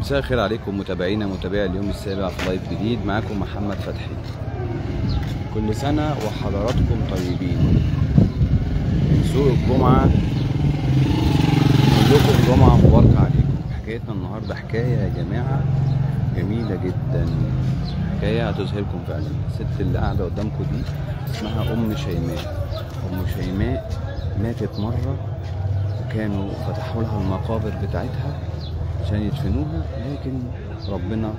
مساء الخير عليكم متابعينا متابعي اليوم السابع في لايف جديد معاكم محمد فتحي كل سنة وحضراتكم طيبين من سوق الجمعة نقول لكم جمعة مباركة عليكم حكايتنا النهاردة حكاية يا جماعة جميلة جدا حكاية هتذهلكم فعلا الست اللي قاعدة قدامكم دي اسمها أم شيماء أم شيماء ماتت مرة وكانوا فتحوا لها المقابر بتاعتها عشان يدفنوها لكن ربنا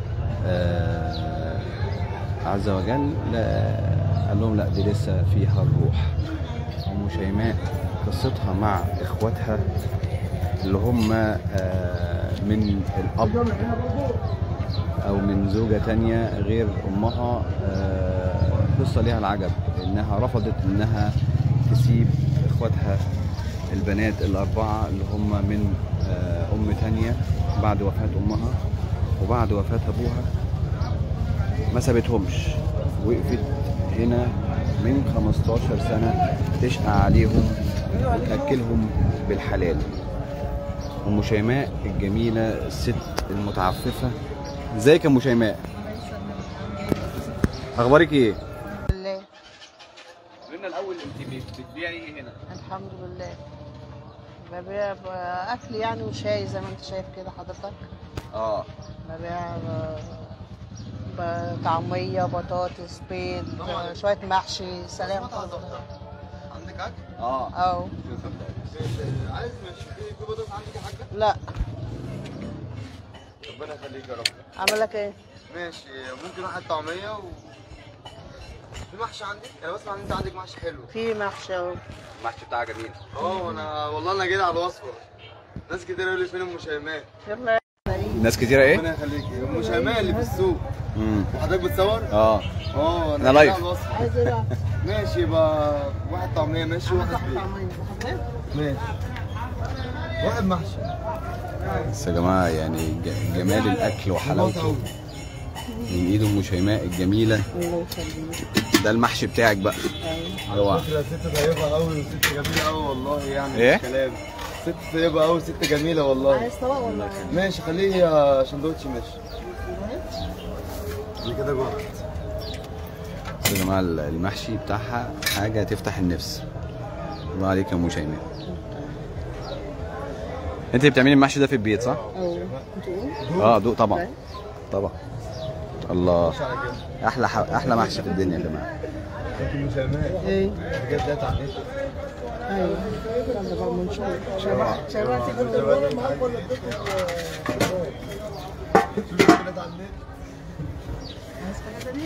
آه عز وجل لا قال لهم لا دي لسه فيها الروح ام شيماء قصتها مع اخواتها اللي هم آه من الاب او من زوجة تانية غير امها آه قصة ليها العجب انها رفضت انها تسيب اخواتها البنات الاربعة اللي هم من آه ام تانية بعد وفاة امها وبعد وفاة ابوها ما سابتهمش وقفت هنا من 15 سنة تشقى عليهم وتأكلهم بالحلال أم شيماء الجميلة الست المتعففة ازيك يا أم شيماء أخبارك إيه؟ لله قلنا الأول أنت بتبيعي إيه هنا؟ الحمد لله ببيع ب- اكل يعني وشاي زي ما انت شايف كده حضرتك آه ببيع ب- ب- طعمية بطاطس بيض ب- شوية محشي سلام عندك اكل؟ آه او عايز ماشي في في بطاطس عندك يا حاجه؟ لا ربنا يخليك يا رب عامل لك ايه ماشي ممكن واحد طعميه و في محشي عندك؟ انا بسمع ان انت عندك محشي حلو في محشي اهو المحشي بتاعها جميل اه انا والله انا جاي على الوصفه ناس كتير يقولوا لي فين ام شيماء يلا ناس كتيرة إيه؟ ربنا يخليك ام شيماء اللي في السوق مم. وحضرتك بتصور؟ آه اه أنا جاي لايف. على الوصفة. عايز ايه بقى؟ ماشي يبقى واحد طعميه ماشي وواحد بيض طعمية ماشي واحد محشي بس يا جماعة يعني ج- جمال الأكل وحلاوته من إيد أم شيماء الجميلة الله يخليك ده المحشي بتاعك بقى اوعى فكرة ست طيبة قوي وست جميلة قوي والله يعني إيه؟ مش كلام ست طيبة قوي وست جميلة والله عايز طبق ولا ماشي خليه سندوتش ماشي دي كده جوه بس يا جماعة المحشي بتاعها حاجة تفتح النفس الله عليك يا أم شيماء أنت اللي بتعملي المحشي ده في البيت صح؟ او انتوا اه دوق طبعا طبعا الله مش على كده احلى ح... احلى محشي في الدنيا يا جماعه لكن مش امان ايه بجد ده على النت ايوه يلا بقى منشور شباب شباب تيجي تدور معاك ولا ده على النت عايز حاجه تانية؟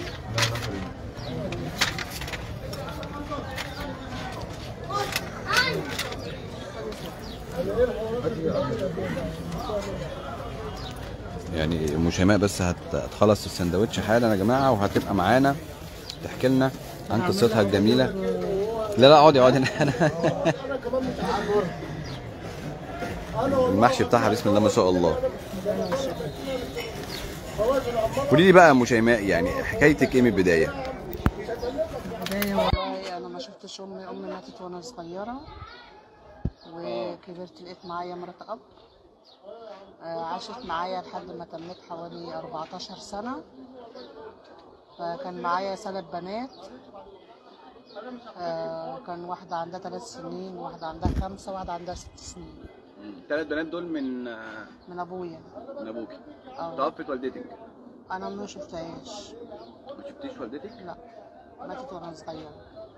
يعني ام شيماء بس هت- هتخلص السندوتش حالا يا جماعه وهتبقى معانا تحكي لنا عن قصتها الجميله لا لا اقعدي اقعدي انا المحشي بتاعها بسم الله ما شاء الله قولي لي بقى يا ام شيماء يعني حكايتك ايه من البدايه بداية والله أنا ما شفتش أمي أمي ماتت وأنا صغيرة وكبرت لقيت معايا مرات أب آه، عاشت معايا لحد ما تمت حوالي 14 سنة فكان معايا ثلاث بنات آه، كان واحدة عندها ثلاث سنين وواحدة عندها خمسة وواحدة عندها ست سنين الثلاث بنات دول من من أبويا من ابوك اه توفت والدتك أنا ما شفتهاش ما شفتيش والدتك لا ماتت وأنا صغيرة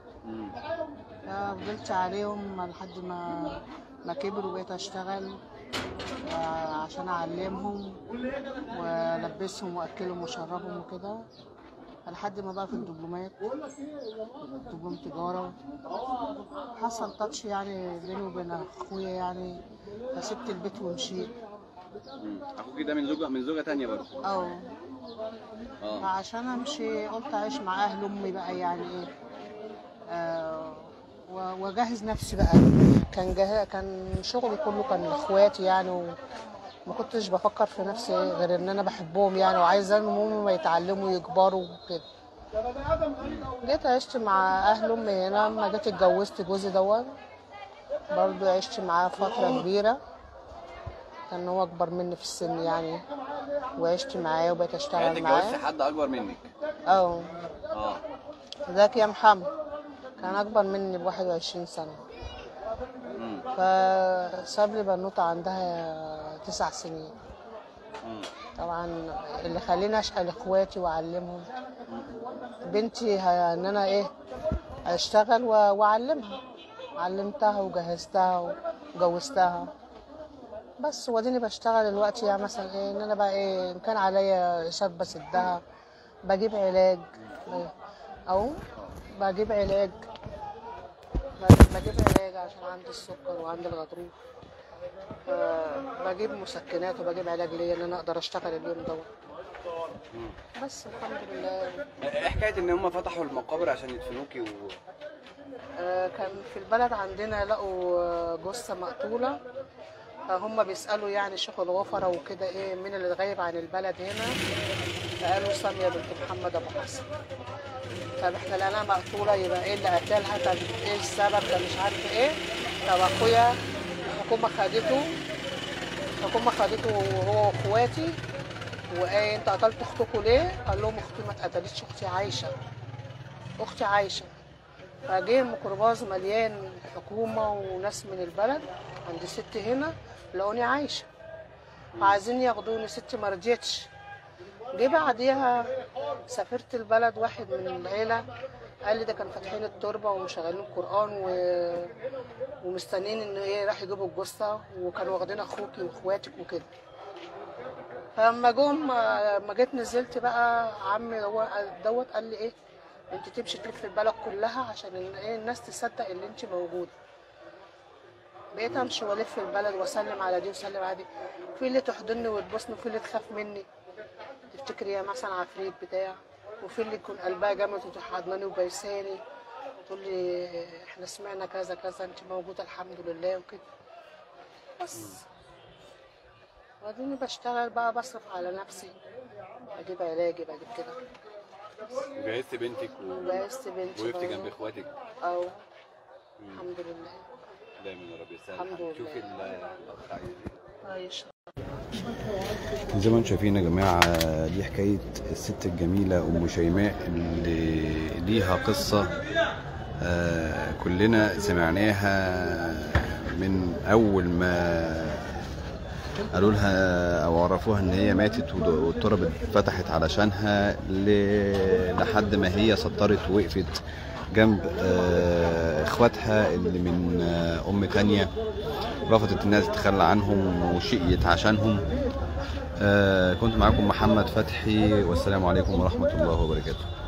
ففضلت عليهم لحد ما ما كبروا بقيت اشتغل عشان اعلمهم والبسهم واكلهم واشربهم وكده لحد ما بقى في الدبلومات دبلوم تجارة حصل تاتش يعني بيني وبين اخويا يعني فسبت البيت ومشيت اخوك ده من زوجه من زوجه ثانيه برضه او اه فعشان امشي قلت اعيش مع اهل امي بقى يعني ايه آه و- واجهز نفسي بقى كان جه... كان شغلي كله كان اخواتي يعني وما كنتش بفكر في نفسي غير ان انا بحبهم يعني وعايزه ان هم يتعلموا ويكبروا وكده جيت عشت مع اهل امي هنا لما جيت اتجوزت جوزي دوت برضو عشت معاه فتره كبيره كان هو اكبر مني في السن يعني وعشت معاه وبقيت يعني اشتغل انت معاه اتجوزتي حد اكبر منك اه اه ذاك يا محمد كان اكبر مني ب 21 سنه مم. فساب لي بنوته عندها تسع سنين مم. طبعا اللي خليني اشقى لاخواتي واعلمهم بنتي ه- ان انا ايه اشتغل و- واعلمها علمتها وجهزتها وجوزتها بس واديني بشتغل دلوقتي يعني مثلا ايه ان انا بقى ايه ان كان عليا شاب بسدها بجيب علاج او بجيب علاج بجيب بجيب علاج عشان عندي السكر وعندي الغضروف آه، بجيب مسكنات وبجيب علاج ليا ان انا اقدر اشتغل اليوم دوت بس الحمد لله ايه حكايه ان هم فتحوا المقابر عشان يدفنوكي و... آه، كان في البلد عندنا لقوا آه، جثة مقتولة فهم بيسألوا يعني شيخ الغفرة وكده ايه مين اللي غايب عن البلد هنا فقالوا سامية بنت محمد أبو حسن طب احنا لقيناها مقتولة يبقى ايه اللي قتلها طب ايه السبب ده مش عارفة ايه طب اخويا الحكومة خدته الحكومة خدته وهو واخواتي وايه انت قتلت اختكوا ليه؟ قال لهم اختي ما اتقتلتش اختي عايشة اختي عايشة فجه الميكروباص مليان حكومة وناس من البلد عند ست هنا لقوني عايشة وعايزين ياخدوني ستي ما رضيتش جه بعديها سافرت البلد واحد من العيلة قال لي ده كان فاتحين التربة ومشغلين القرآن و... ومستنيين ان ايه راح يجيبوا الجثة وكانوا واخدين اخوكي واخواتك وكده فلما جم لما جيت نزلت بقى عمي هو دوت قال لي ايه انت تمشي تلف البلد كلها عشان ال- ايه الناس تصدق ان انت موجوده بقيت امشي والف البلد واسلم على دي واسلم على دي في اللي تحضني وتبوسني وفي اللي تخاف مني تفتكر يا مثلا عفريت بتاع وفي اللي يكون قلبها جامد وتروح حضناني وبيساني تقول لي احنا سمعنا كذا كذا انت موجوده الحمد لله وكده بس وبعدين بشتغل بقى بصرف على نفسي بجيب علاجي بجيب كده جهزت بنتك وجهزت بنتي ووقفتي برضه. جنب اخواتك أو الحمد لله دايما يا رب يسهل الحمد لله. شوفي ال- الاخ عايز ايه عايشة زي ما انتم شايفين يا جماعة دي حكاية الست الجميلة أم شيماء اللي ليها قصة آه، كلنا سمعناها من أول ما قالوا لها أو عرفوها إن هي ماتت ود- والتراب اتفتحت علشانها ل- لحد ما هي سطرت ووقفت جنب آه، إخواتها اللي من آه، أم تانية رفضت إنها تتخلى عنهم وشقيت عشانهم آه كنت معاكم محمد فتحي والسلام عليكم ورحمة الله وبركاته